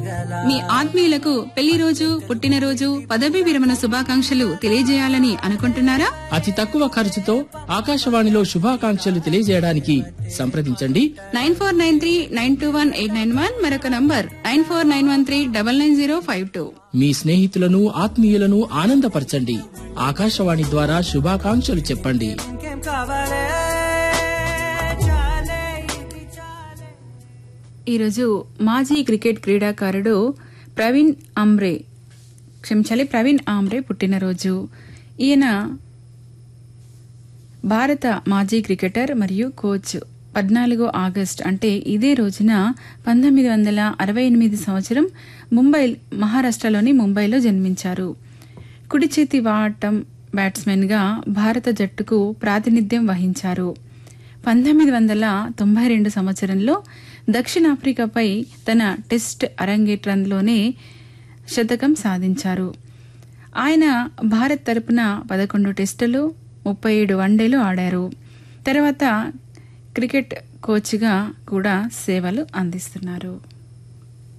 మీ ఆత్మీయులకు పెళ్లి రోజు పుట్టినరోజు పదవీ విరమణ శుభాకాంక్షలు తెలియజేయాలని అనుకుంటున్నారా అతి తక్కువ ఖర్చుతో ఆకాశవాణిలో శుభాకాంక్షలు తెలియజేయడానికి సంప్రదించండి nine four nine three nine two one eight nine one మరొక నంబర్ nine four nine one three double nine zero five two మీ స్నేహితులను ఆత్మీయులను ఆనందపరచండి ఆకాశవాణి ద్వారా శుభాకాంక్షలు చెప్పండి ఇంకేం కావాలే చాలే ఇది చాలే ఈరోజు మాజీ క్రికెట్ క్రీడాకారుడు ప్రవీణ్ ఆమ్రే క్షమించాలి ప్రవీణ్ ఆమ్రే పుట్టినరోజు ఈయన భారత మాజీ క్రికెటర్ మరియు కోచ్ పద్నాలుగో ఆగస్ట్ అంటే ఇదే రోజున పంతొమ్మిది వందల అరవై ఎనిమిది సంవత్సరం ముంబై మహారాష్ట్రలోని ముంబైలో జన్మించారు కుడి చేతి వాటం బ్యాట్స్మెన్గా భారత జట్టుకు ప్రాతినిధ్యం వహించారు పంతొమ్మిది వందల తొంభై రెండు సంవత్సరంలో దక్షిణాఫ్రికాపై తన టెస్ట్ అరంగేట్రంలోనే శతకం సాధించారు ఆయన భారత్ తరపున పదకొండు టెస్టులు ముప్పై ఏడు వన్డేలు ఆడారు తర్వాత క్రికెట్ కోచ్గా కూడా సేవలు అందిస్తున్నారు